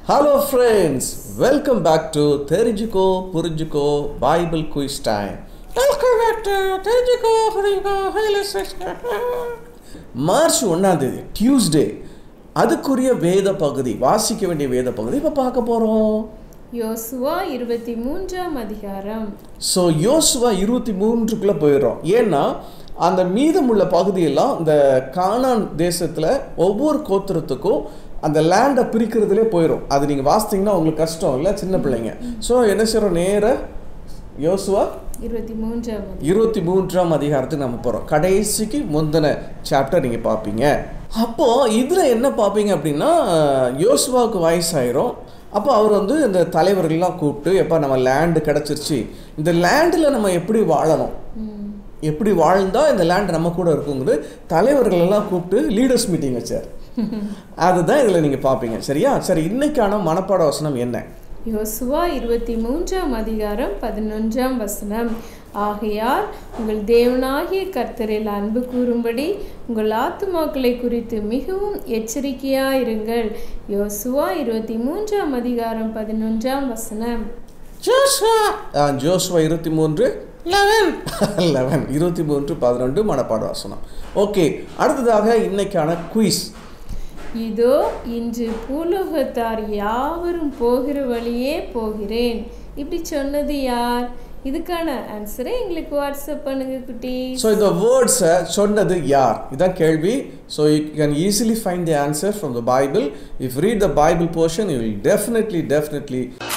Hello friends welcome back to தெரிஞ்சுக்கோ புரிஞ்சுக்கோ Bible quiz time welcome back to தெரிஞ்சுக்கோ புரிஞ்சுக்கோ மார்ச் ஒன்றாம் தேதி டியூஸ்டே அதுக்குரிய வேத பகுதி வாசிக்க வேண்டிய வேத பகுதி இப்போ பார்க்க போகிறோம் யோசுவா இருபத்தி மூன்றாம் அதிகாரம் ஸோ யோசுவா இருபத்தி மூன்றுக்குள்ளே போயிடுறோம் ஏன்னா அந்த மீதமுள்ள பகுதியெல்லாம் இந்த கானான் தேசத்தில் ஒவ்வொரு கோத்திரத்துக்கும் அந்த லேண்டை பிரிக்கிறதுலே போயிடும் அது நீங்கள் வாசித்தீங்கன்னா உங்களுக்கு கஷ்டம் இல்லை சின்ன பிள்ளைங்க ஸோ என்ன செய்கிறோம் நேர யோசுவா இருபத்தி மூன்றாம் அதிகாரம். இருபத்தி மூன்றாம் அதிகாரத்துக்கு நம்ம போகிறோம் கடைசிக்கு முந்தின சாப்டர் நீங்கள் பார்ப்பீங்க அப்போது இதில் என்ன பார்ப்பீங்க அப்படின்னா யோசுவாவுக்கு வயசாயிரும் அப்போ அவர் வந்து இந்த தலைவர்கள்லாம் கூப்பிட்டு எப்போ நம்ம லேண்டு கிடச்சிருச்சு இந்த லேண்டில் நம்ம எப்படி வாழணும் ம். எப்படி வாழ்ந்தா இந்த லேண்ட் நம்ம கூட இருக்குங்கிறது தலைவர்கள் எல்லாம் கூப்பிட்டு லீடர்ஸ் மீட்டிங் வச்சார் அதுதான் இதில் நீங்கள் பார்ப்பீங்க சரியா சரி இன்னைக்கான மனப்பாட வசனம் என்ன யோசுவா இருபத்தி மூன்றாம் அதிகாரம் பதினொன்றாம் வசனம் ஆகையால் உங்கள் தேவனாகிய கர்த்தரில் அன்பு கூறும்படி உங்கள் ஆத்துமாக்களை குறித்து மிகவும் எச்சரிக்கையாயிருங்கள் யோசுவா இருபத்தி மூன்றாம் அதிகாரம் பதினொன்றாம் வசனம் ஜோஷுவா ஆ, ஜோஷுவா இருபத்தி மூன்று லெவன் லெவன் இருபத்தி மூன்று பதினொன்று மனப்பாட வசனம் ஓகே அடுத்ததாக இன்னைக்கான குயிஸ் இதோ இன்று பூலோகத்தார் யாவரும் போகிற வழியே போகிறேன் இப்படி சொன்னது யார் இதுக்கான ஆன்சரை எங்களுக்கு வாட்ஸ்அப் பண்ணுங்க குட்டி ஸோ இந்த வேர்ட்ஸை சொன்னது யார் இதான் கேள்வி so you can easily find the answer from the Bible if read the Bible portion you will definitely definitely